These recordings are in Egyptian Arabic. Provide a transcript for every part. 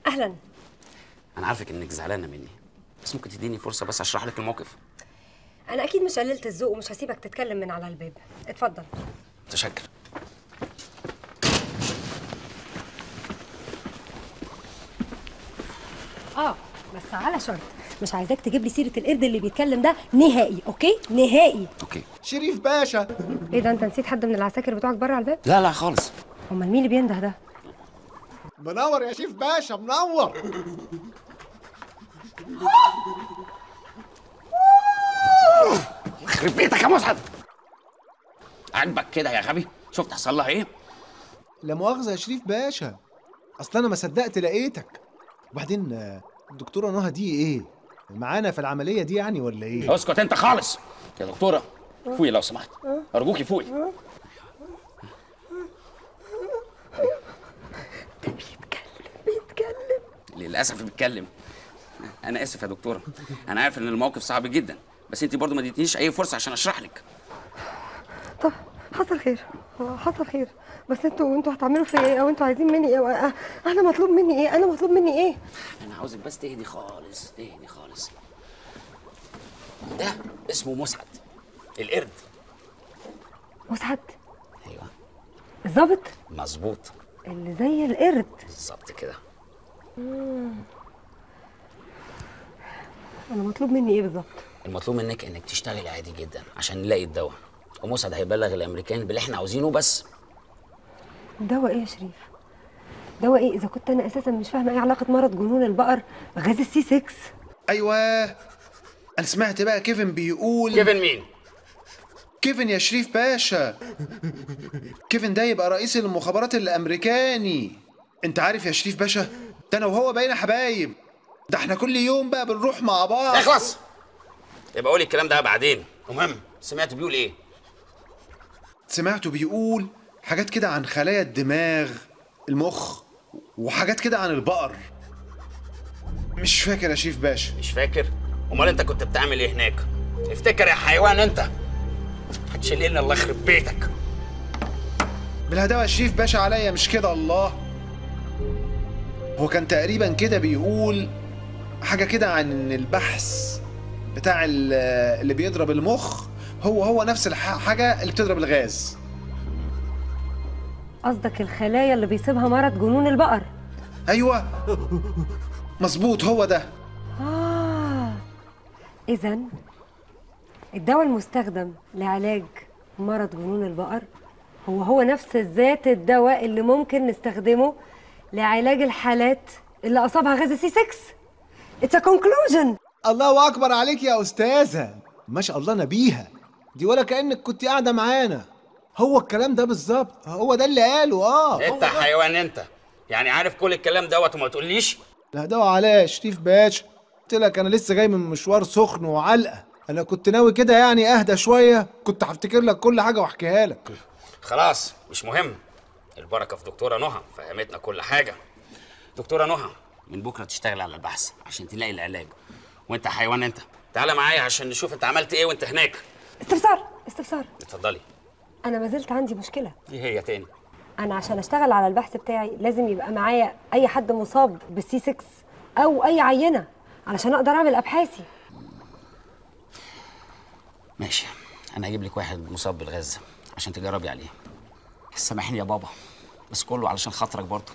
اهلا انا عارفك انك زعلانه مني بس ممكن تديني فرصه بس اشرح لك الموقف انا اكيد مش قللت الذوق ومش هسيبك تتكلم من على الباب اتفضل متشكر اه بس على شرط مش عايزاك تجيب لي سيره القرد اللي بيتكلم ده نهائي اوكي نهائي اوكي شريف باشا ايه ده انت نسيت حد من العساكر بتوعك بره على الباب لا لا خالص امال مين اللي بينده ده منور يا شريف باشا منور يخرب بيتك يا مسعد عاجبك كده يا غبي شفت حصل لها ايه لا مؤاخذة يا شريف باشا أصل أنا ما صدقت لقيتك وبعدين آه، الدكتورة نهى دي إيه؟ معانا في العملية دي يعني ولا إيه؟ اسكت انت خالص يا دكتوره فوقي لو سمحت ارجوكي فوقي بيتكلم للاسف بيتكلم انا اسف يا دكتوره انا عارف ان الموقف صعب جدا بس انت برضو ما اديتنيش اي فرصه عشان اشرح لك طب حصل خير هو حصل خير بس انتوا انتوا هتعملوا فيا ايه او انتوا عايزين مني ايه أه، انا مطلوب مني ايه انا مطلوب مني ايه انا عاوزك بس تهدي خالص تهدي خالص ده اسمه مسعد القرد مسعد ايوه الظابط مظبوط اللي زي القرد بالظبط كده انا مطلوب مني ايه بالظبط المطلوب منك انك تشتغلي عادي جدا عشان نلاقي الدواء ومسعد هيبلغ الامريكان باللي احنا عاوزينه بس دواء ايه يا شريف دواء ايه اذا كنت انا اساسا مش فاهمه ايه علاقه مرض جنون البقر بغاز السي 6 أيوة أنا سمعت بقى كيفن بيقول كيفن مين كيفن يا شريف باشا كيفن ده يبقى رئيس المخابرات الأمريكاني أنت عارف يا شريف باشا ده أنا وهو بقينا حبايب ده احنا كل يوم بقى بنروح مع بعض اخلص يبقى قولي الكلام ده بعدين المهم سمعت بيقول ايه سمعته بيقول حاجات كده عن خلايا الدماغ المخ وحاجات كده عن البقر مش فاكر يا شريف باشا مش فاكر امال انت كنت بتعمل ايه هناك افتكر يا حيوان انت هتشيلنا الله يخرب بيتك بالهداوة يا شريف باشا عليا مش كده الله هو كان تقريبا كده بيقول حاجة كده عن ان البحث بتاع ال- اللي بيضرب المخ هو هو نفس الحاجة اللي بتضرب الغاز قصدك الخلايا اللي بيصيبها مرض جنون البقر ايوه مظبوط هو ده اه اذا الدواء المستخدم لعلاج مرض جنون البقر هو هو نفس ذات الدواء اللي ممكن نستخدمه لعلاج الحالات اللي اصابها غاز السي 6 اتس ا كونكلوجن الله اكبر عليك يا استاذه ما شاء الله نبيهه دي ولا كانك كنت قاعده معانا هو الكلام ده بالظبط هو ده اللي قاله اه انت حيوان انت يعني عارف كل الكلام دوت وما تقوليش لا ده عليا يا شريف باشا قلت لك انا لسه جاي من مشوار سخن وعلقه انا كنت ناوي كده يعني اهدى شويه كنت هفتكر لك كل حاجه واحكيها لك خلاص مش مهم البركه في دكتوره نهى فهمتنا كل حاجه دكتوره نهى من بكره تشتغل على البحث عشان تلاقي العلاج وانت حيوان انت تعالى معايا عشان نشوف انت عملت ايه وانت هناك استفسار استفسار اتفضلي انا ما زلت عندي مشكله ايه هي تاني انا عشان اشتغل على البحث بتاعي لازم يبقى معايا اي حد مصاب بالسي 6 او اي عينه علشان اقدر اعمل ابحاثي ماشي انا هجيب لك واحد مصاب بالغاز عشان تجربي عليه سامحني يا بابا بس كله علشان خاطرك برضه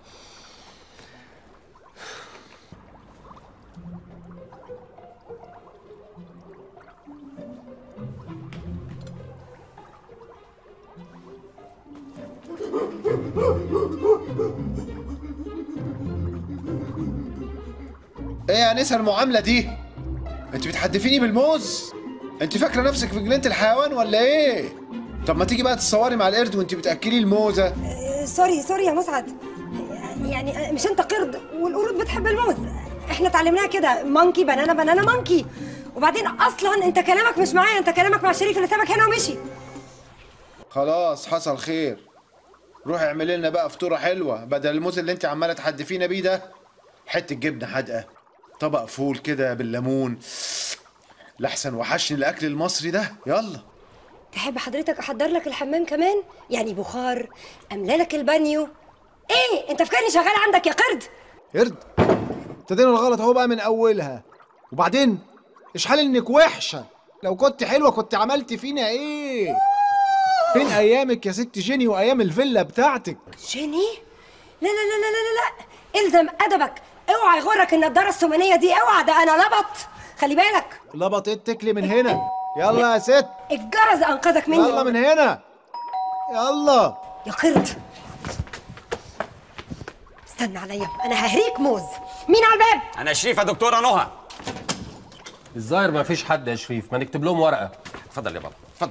ايه يا انسه المعامله دي انت بتحدفيني بالموز انت فاكره نفسك في جنينه الحيوان ولا ايه طب ما تيجي بقى تتصوري مع القرد وانت بتاكلي الموزه سوري سوري يا مسعد يعني مش انت قرد والقرود بتحب الموز احنا اتعلمناها كده مونكي بنانا بنانا مونكي وبعدين اصلا انت كلامك مش معايا انت كلامك مع الشريف اللي سابك هنا ومشي خلاص حصل خير روحي اعملي لنا بقى فطوره حلوه بدل الموز اللي انت عماله تحدفينا بيه ده حته جبنه حادقه طبق فول كده بالليمون لحسن وحشني الاكل المصري ده يلا تحب حضرتك احضر لك الحمام كمان يعني بخار املى لك البانيو ايه انت فاكرني شغال عندك يا قرد قرد ابتدينا الغلط اهو بقى من اولها وبعدين اشحال انك وحشه لو كنت حلوه كنت عملت فينا ايه فين ايامك يا ست جيني وايام الفيلا بتاعتك جيني لا لا لا لا لا لا لا الزم ادبك اوعى يغرك النضاره السمانيه دي اوعى ده انا لبط خلي بالك لبط ايه اتكلي من هنا يلا يا ست الجرس انقذك مني يلا من هنا يلا يا قرد استنى عليا انا ههريك موز مين على الباب انا شريف يا دكتوره نهى الظاهر ما فيش حد يا شريف ما نكتب لهم ورقه اتفضل يا بابا اتفضل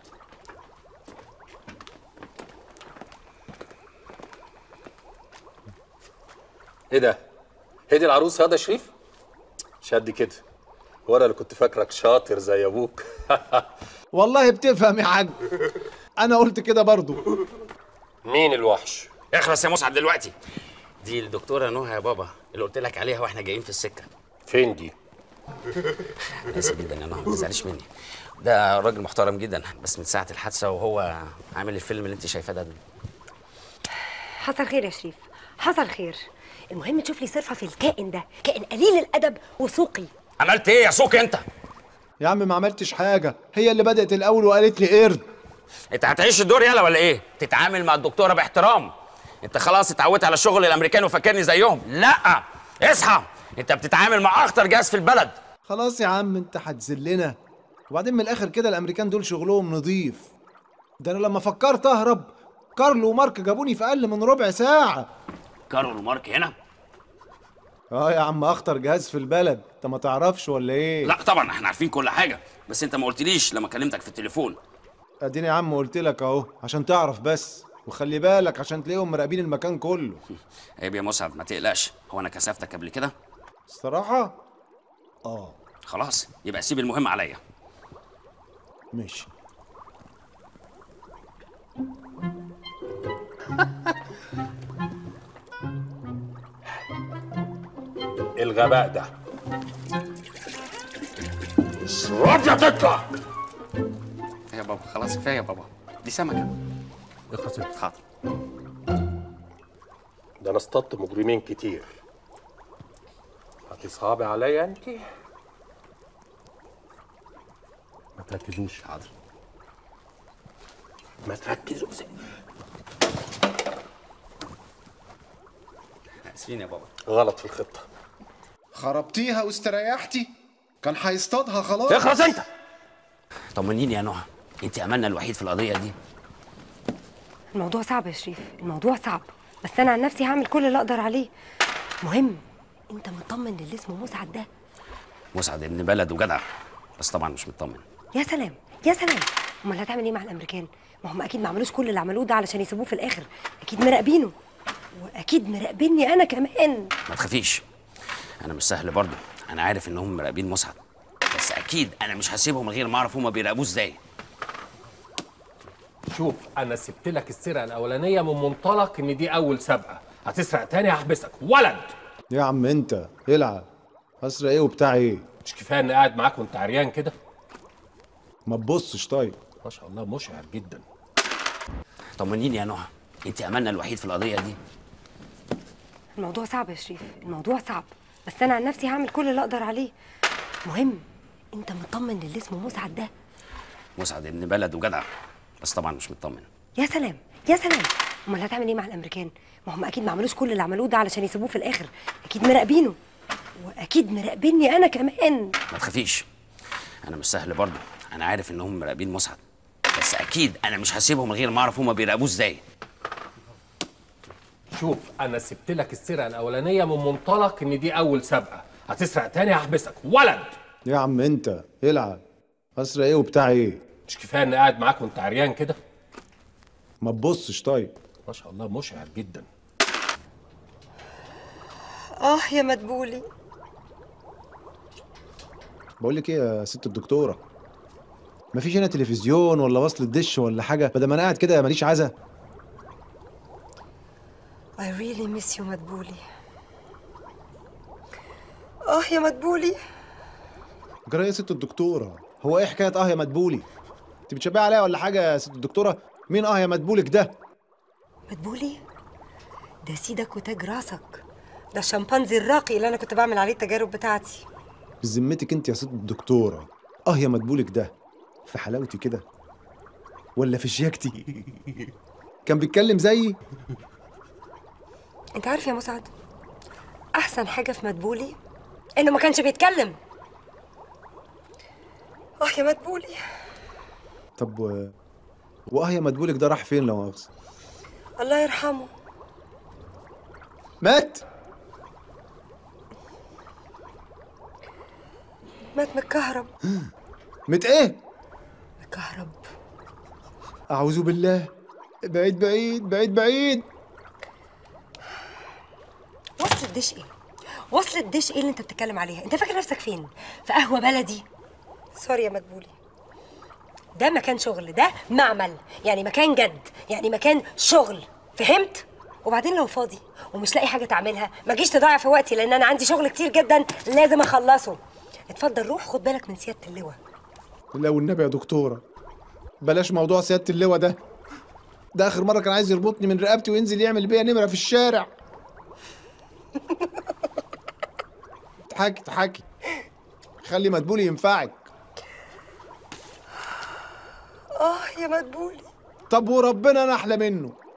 ايه ده هي دي العروس هذا شريف شد كده وانا اللي كنت فاكرك شاطر زي ابوك والله بتفهم يا حاج انا قلت كده برضو مين الوحش اخلص يا مسعد دلوقتي دي الدكتوره نهى يا بابا اللي قلت لك عليها واحنا جايين في السكه فين دي أنا اسف جدا يا نهى ما تزعليش مني ده راجل محترم جدا بس من ساعه الحادثه وهو عامل الفيلم اللي انت شايفاه ده حصل خير يا شريف حصل خير المهم تشوف لي صرفه في الكائن ده كائن قليل الادب وسوقي عملت ايه يا سوق انت يا عم ما عملتش حاجه هي اللي بدات الاول وقالت لي قرد انت هتعيش الدور يلا ولا ايه تتعامل مع الدكتوره باحترام انت خلاص اتعودت على الشغل الامريكان وفاكرني زيهم لا اصحى انت بتتعامل مع اخطر جهاز في البلد خلاص يا عم انت هتذلنا وبعدين من الاخر كده الامريكان دول شغلهم نظيف ده انا لما فكرت اهرب كارلو ومارك جابوني في اقل من ربع ساعه كارول ومارك هنا اه يا عم اخطر جهاز في البلد انت ما تعرفش ولا ايه لا طبعا احنا عارفين كل حاجه بس انت ما قلتليش لما كلمتك في التليفون اديني يا عم قلت لك اهو عشان تعرف بس وخلي بالك عشان تلاقيهم مراقبين المكان كله عيب يا مسعد ما تقلقش هو انا كسفتك قبل كده الصراحه اه خلاص يبقى سيب المهم عليا ماشي الغباء ده راضيه تطلع يا بابا خلاص كفايه يا بابا دي سمكه اخلص حاضر ده انا اصطدت مجرمين كتير هتصعبي عليا انت ما تركزوش حاضر ما تركزوش اسفين يا بابا غلط في الخطه خربتيها واستريحتي كان هيصطادها خلاص اخلص انت طمنيني يا نهى انت املنا الوحيد في القضيه دي الموضوع صعب يا شريف الموضوع صعب بس انا عن نفسي هعمل كل اللي اقدر عليه مهم انت مطمن للي اسمه مسعد ده مسعد ابن بلد وجدع بس طبعا مش مطمن يا سلام يا سلام امال هتعمل ايه مع الامريكان ما هم اكيد ما عملوش كل اللي عملوه ده علشان يسيبوه في الاخر اكيد مراقبينه واكيد مراقبيني انا كمان ما تخافيش انا مش سهل برضه انا عارف ان هم مراقبين مسعد بس اكيد انا مش هسيبهم من غير ما اعرف هم بيراقبوه ازاي شوف انا سبت لك السرقه الاولانيه من منطلق ان دي اول سابقه هتسرق تاني هحبسك ولد يا عم انت العب اسرق ايه وبتاع ايه مش كفايه اني قاعد معاك وانت عريان كده ما تبصش طيب ما شاء الله مشعر جدا طمنيني يا نهى انت املنا الوحيد في القضيه دي الموضوع صعب يا شريف الموضوع صعب بس انا عن نفسي هعمل كل اللي اقدر عليه مهم انت مطمن للي اسمه مسعد ده مسعد ابن بلد وجدع بس طبعا مش مطمن يا سلام يا سلام امال هتعمل ايه مع الامريكان ما هم اكيد ما عملوش كل اللي عملوه ده علشان يسيبوه في الاخر اكيد مراقبينه واكيد مراقبيني انا كمان ما تخافيش انا مش سهل برضه انا عارف ان هم مراقبين مسعد بس اكيد انا مش هسيبهم من غير ما اعرف هم بيراقبوه ازاي شوف انا سبت لك السرقه الاولانيه من منطلق ان دي اول سابقه هتسرق تاني هحبسك ولد يا عم انت العب اسرق ايه وبتاع ايه مش كفايه اني قاعد معاك وانت عريان كده ما تبصش طيب ما شاء الله مشعر جدا اه يا مدبولي بقول لك ايه يا ست الدكتوره مفيش هنا تلفزيون ولا وصل الدش ولا حاجه بدل ما انا قاعد كده ماليش عزا I really miss you مدبولي اه يا مدبولي جرى إيه يا ست الدكتوره هو ايه حكايه اه يا مدبولي انت بتشبهي عليا ولا حاجه يا ست الدكتوره مين اه يا مدبولك ده مدبولي ده سيدك وتاج راسك ده الشمبانزي الراقي اللي انا كنت بعمل عليه التجارب بتاعتي بذمتك انت يا ست الدكتوره اه يا مدبولك ده في حلاوتي كده ولا في شياكتي كان بيتكلم زيي انت عارف يا مسعد احسن حاجه في مدبولي انه ما كانش بيتكلم اه يا مدبولي طب و... واه يا مدبولك ده راح فين لو مؤاخذة الله يرحمه مات مات متكهرب مت ايه متكهرب اعوذ بالله بعيد بعيد بعيد بعيد وصلة دش ايه وصلة دش ايه اللي انت بتتكلم عليها انت فاكر نفسك فين في قهوه بلدي سوري يا مدبولي ده مكان شغل ده معمل يعني مكان جد يعني مكان شغل فهمت وبعدين لو فاضي ومش لاقي حاجه تعملها ما جيش تضيع في وقتي لان انا عندي شغل كتير جدا لازم اخلصه اتفضل روح خد بالك من سياده اللواء لا والنبي يا دكتوره بلاش موضوع سياده اللواء ده ده اخر مره كان عايز يربطني من رقبتي وينزل يعمل بيا نمره في الشارع اضحكي اضحكي خلي مدبولي ينفعك اه يا مدبولي طب وربنا انا احلى منه